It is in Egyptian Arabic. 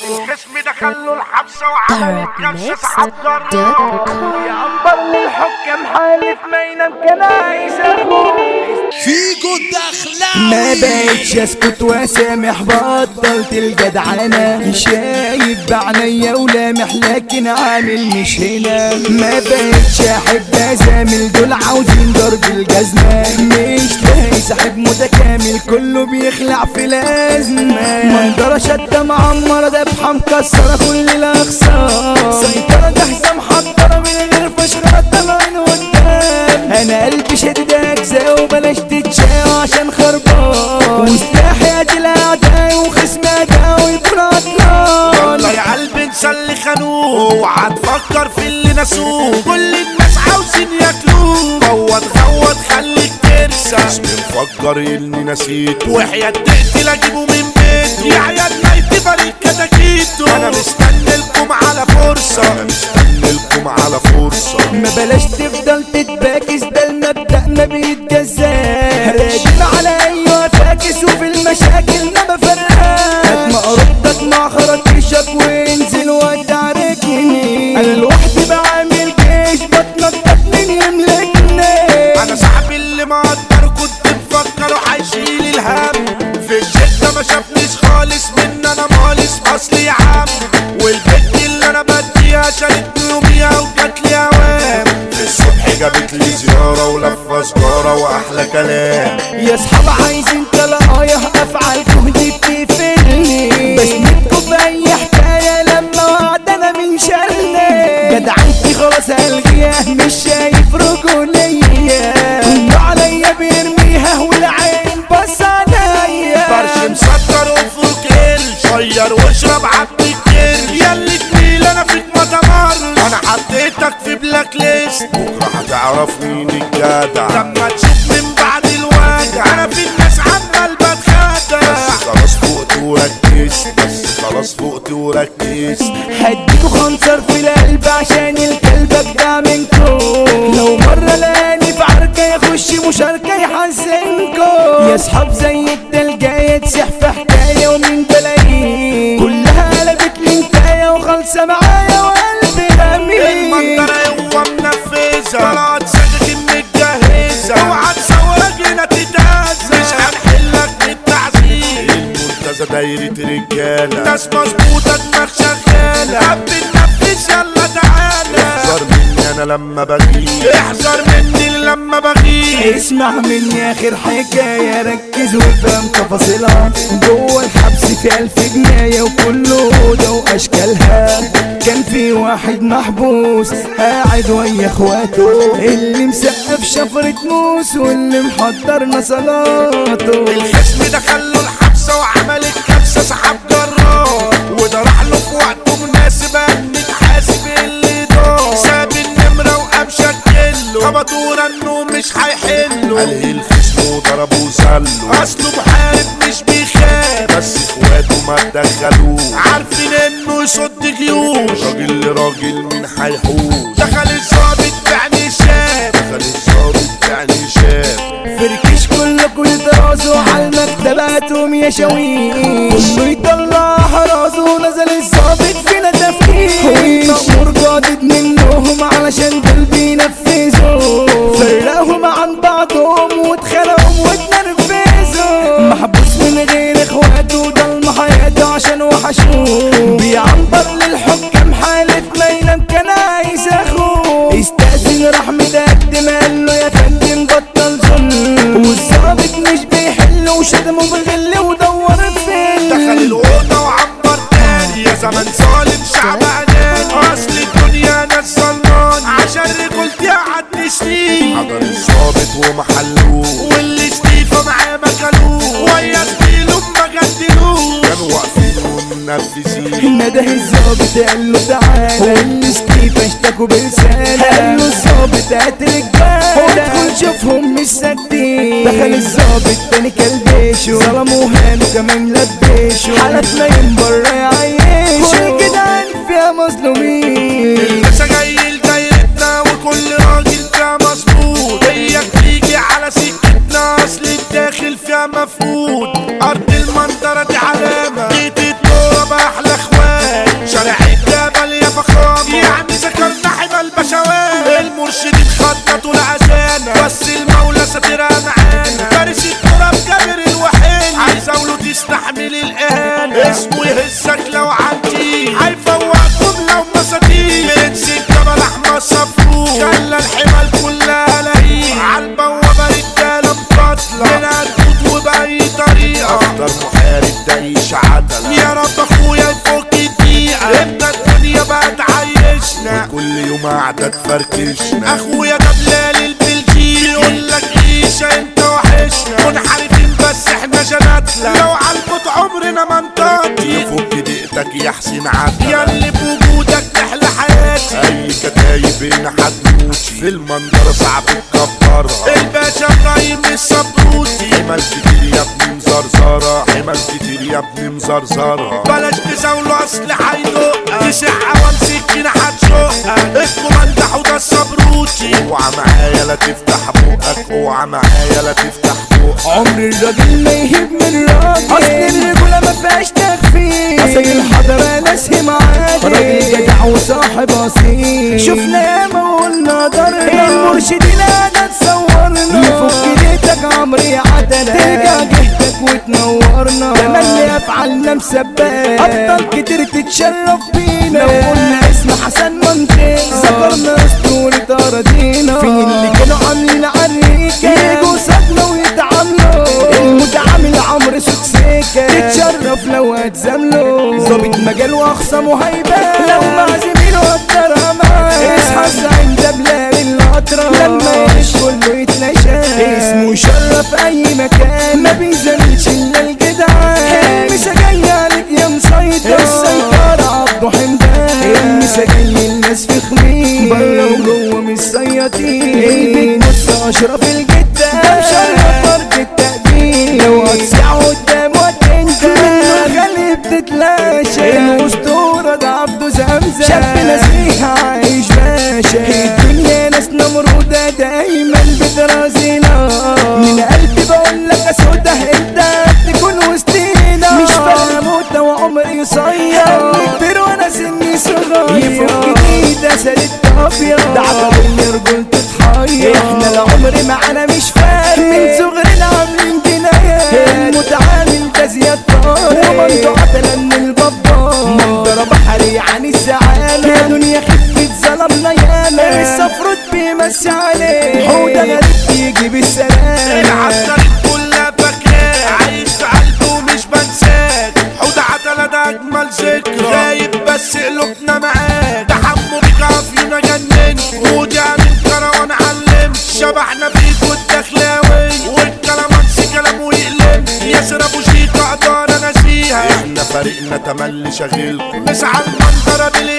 الخصم دخله الحبسة وعمل الكبسة سحب جرة Dark يا عنبر للحكام حالف ما ينام كان عايز اخوه فيكو دخلة ما بقتش اسكت واسامح بطلت الجدعنة شايف بعينيا ولامح لكن عامل مش هنا ما بقتش احب ازامل دول عاوزين ضرب الجزمة مش لاقي صاحب متكامل كله بيخلع في لازمة منظرة شدة معمرة دبحة مكسرة كل الاقسام سيطرة جاهزة محضرة من غير فشخرة طالعين قدام انا قلبي شديد اجزاء وبلاش تتشاو عشان خربان وسلاحي ادي الاعداء وخصم اداء ويكون عطلان والله يا قلبي نسلي خانوق اوعى تفكر في اللي نسوه كل الناس عاوزين ياكلوه غوط غوط خليك ترسى اسمي مفكر اني نسيته وحياة تقتل اجيبه من بيته يا عيال نايتي فريق كتاكيته انا مستني لكم على فرصة انا مستني لكم على فرصة ما بلاش تفضل تتباكس ده المبدأ ما بيتجزاش راجل على ايوه فاكس وفي المشاكل ما بفرقاش هات مقربتك مع خراطيشك وانزل ودع رجلي انا لوحدي بعمل جيش بتنطط من يملكني انا صاحبي اللي مقدر كنت مفكره هيشيل الهم في الشدة ما شافنيش خالص من انا مالس اصلي يا عم والبنت اللي انا بديها شالتني يوميها وجات لي اوام في الصبح جابت لي زيارة ولفة سجارة واحلى كلام يا اصحاب عايزين تلاقايا افعال جهدي بتقفلني بس نبكوا في اي حكايه لما وعد انا من شرني جدعنتي خلاص الغيها مش شايف رجوليه كله عليا بيرميها والعين بص عليا فرش مسكر وفوق شير واشرب عبد الكل ياللي تميل انا فيك ما تمر انا حطيتك في بلاك ليست بكره هتعرف مين الجدع لما تشوف من بعد الوجع انا في الناس عمال بتخدع بس خلاص فقت وركزت بس خلاص فقت وركزت هديكوا خنصر في القلب عشان الكلب اجدع منكو لو مرة لاني في عركة يخش مشاركة يحزنكو يا اصحاب زي التلجاية تسيح في حكاية ومن بلاقيه كلها قلبت لنكاية وخالصة معايا وقلبي رمي المنظرة هو منفذة طلعت صدق متجهزة اوعى تسوق هنا تتهزة مش هنحلك بالتعذيب المنتزه دايرة رجالة ناس مظبوطة دماغ شغالة حب ننفذ يلا تعالى احذر مني انا لما بغيب احذر مني لما بغيب اسمع مني اخر حكاية ركز وافهم تفاصيلها جوه الحبس في الف جناية وكل اوضة واشكالها كان في واحد محبوس قاعد ويا اخواته اللي مسقف شفرة موس واللي محضرنا صلاته الخصم دخله الحبسة وعمل الكبسة سحب جرار وده راح له في وقته مناسب ان يتحاسب اللي دار ساب النمرة وقام شكله خبطوا رنه مش هيحله عليه الخصم وضربه وسله اصله محارب مش بيخاف بس اخواته ما تدخلوه عارفين انه يصد جيوش راجل لراجل مين هيحوش دخل الظابط يعني شاف دخل الظابط يعني شاف فركش كلكوا يترازوا على المكتباتهم يا شويش كله يطلع حراسه نزل الظابط فينا تفكير والنمر جادد منهم علشان دول بينفذوا فرقهم عن بعضهم واتخانقوا واتنرفزوا محبوس من غير اخواته ضل حياته عشان وحشوه بيعنبر للحكام حالف ما ينام كان عايز اخوه استأذن راح متقدم قال له يا فندم بطل ظلم والظابط مش بيحل وشتمه بغل ودور فين دخل الأوضة وعبر تاني يا زمن ظالم شعب أناني أصل الدنيا ناس ظلمان عشان رجولتي قعدت سنين حضر الظابط ومحلوه واللي ستيفا معاه مكلوه ويا زميله ما جدلوه كانوا واقفين ومنفذين نده الظابط قال له تعالى الستيف اشتكوا برسالة قال له الظابط هات رجالة ادخل شوفهم مش ساكتين دخل الظابط تاني كلبيشه ظلموا هانوا كمان لبيشه حلف نايم بره يعيشه كل جدعان فيها مظلومين لسه جاي لدايرتنا وكل راجل فيها مظبوط هي بتيجي على سكتنا اصل الداخل فيها مفقود ارض المنظرة دي علامة جيت الدورة باحلى اخوات يعمل الاهانة اسمه يهزك لو عندي هيفوقكم لو مساتين بنسي الجبل احمد صفروف خلى الحمال كلها لهيب عالبوابة رجالة مقاتلة من هتموت وبأي طريقة اكتر محارب دايش عدلة يا رب اخويا يفك الدقيقة امتى الدنيا بقت عايشنا كل يوم قاعدة تفركشنا اخويا ده بلال البلجيكي يقول لك عيشة انت وحشنا منحرفين بس احنا جناتنا لو عالبط عمرنا ما نطاطي يفك دقيقتك يا حسين عدل ياللي بوجودك تحلى حياتي اي كتايب هنا هتموت في المنظرة صعب تكبرها الباشا ابراهيم الصبروتي حمل كتير يا ابني مزرزرة حمل كتير يا ابني مزرزرة بلاش تزاولوا اصل هيدق تسع عوام سكينة هتشق الكوماندا حوضة الصبروتي اوعى معايا لا تفتح بقك اوعى معايا لا تفتح بقك عمر الراجل ما يهب من راجل اصل الرجولة ما فيهاش تخفيف اصل الحضرة ناس معادي راجل جدع وصاحب اصيل شفنا ياما وقلنا ضرنا المرشدين انا تصورنا يفك ايدك عمري عدلة ترجع جهتك وتنورنا تملي افعالنا مسبات ابطال كتير تتشرف بينا لو قلنا اسم حسن منطقة ذكرنا اسطورة اراضينا فين اللي كانوا عاملين عريكة يجوا صدمة ويتعاملوا المتعامل عمرو سكسيكة تتشرف لو هتزامله ظابط مجال واخصامه هيبان لو مع زميله قدرها معاه اصحى الزعيم ده بلال القطرة لما يعيش كله يتلاشى اسمه شرف اي مكان ما بيزاملش الا الجدعان المسا جاي عليك يا مسيطر السيطرة عبده حمدان المسا جاي الناس في خمين بره وجوه مش سياطين البيت نص اشرف الجدة ده مشرف ارض التقدير لو هتسيع قدام وتندم منه خلي بتتلاشى الاسطورة ده عبده زمزم شاب نزيهة عايش باشا الدنيا ناس نمرودة دايما بترازينا من قلبي بقول لك اسودة انت تكون وسطينا مش فاهم موتة وعمري قصير كبير وانا سني صغير يفك ايدي سالت ابيض ده عطل رجل تتحير احنا العمر معانا مش فارق من صغرنا عاملين جنايات المتعامل ده زياد طارق ومنطقة قتل من البابا منظرة بحري عن الزعالة يا دنيا خفت ظلمنا ياما السفروت بيمسي عليه حودة غريب يجي بالسلام العسكري كلها فاكراك عايش في قلبي ومش بنساك حوض عتلة ده اجمل ذكرى غايب بس قلوبنا معاك تحمل كافينا جنني ودي من كروان علمت شبحنا فيك والدخلاوي والكلامانسي كلامه يقلم ياسر ابو شيك اقدر انسيها احنا فريقنا تملي شاغلكم مسعى المنظرة